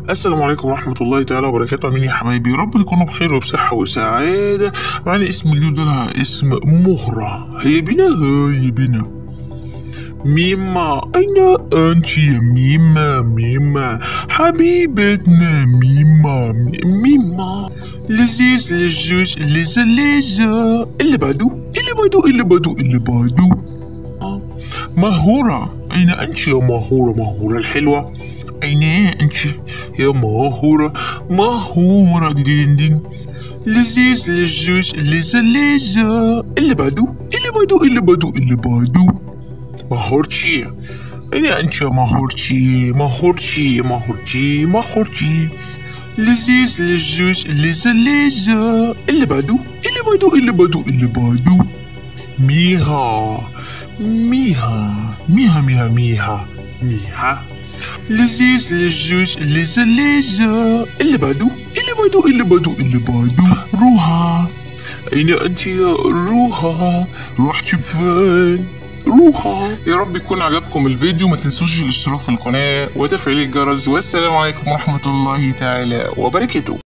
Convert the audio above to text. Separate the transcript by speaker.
Speaker 1: السلام عليكم ورحمة الله تعالى وبركاته عاملين يا حبايبي يا رب تكونوا بخير وبصحة وسعادة معانا اسم جديد ده اسم مهرة هيا بنا هيا بنا ميما أين أنت يا ميما ميما حبيبتنا ميما مي- ميما لذيذ لجوج لذة لذة اللي بعده اللي بعده اللي بعده اللي بعده آه. مهورة أين أنت يا مهورة مهورة الحلوة أين أنت يا مهورة مهورة دين دين دين لذيذ لجوج لذة لذة اللي بعده اللي بعده اللي بعده اللي بعده مهورتي أين أنت يا مهورتي مهورتي مهورتي مهورتي لذيذ لجوج لذة لذة اللي بعده اللي بعده اللي بعده اللي بعده ميها ميها ميها ميها ميها ميها لذيذ لجوج لذة لذة اللي بعده اللي بعده اللي بعده اللي بعده روحا أين أنت يا روحا رحت فين روحا يا رب يكون عجبكم الفيديو ما تنسوش الاشتراك في القناة وتفعيل الجرس والسلام عليكم ورحمة الله تعالى وبركاته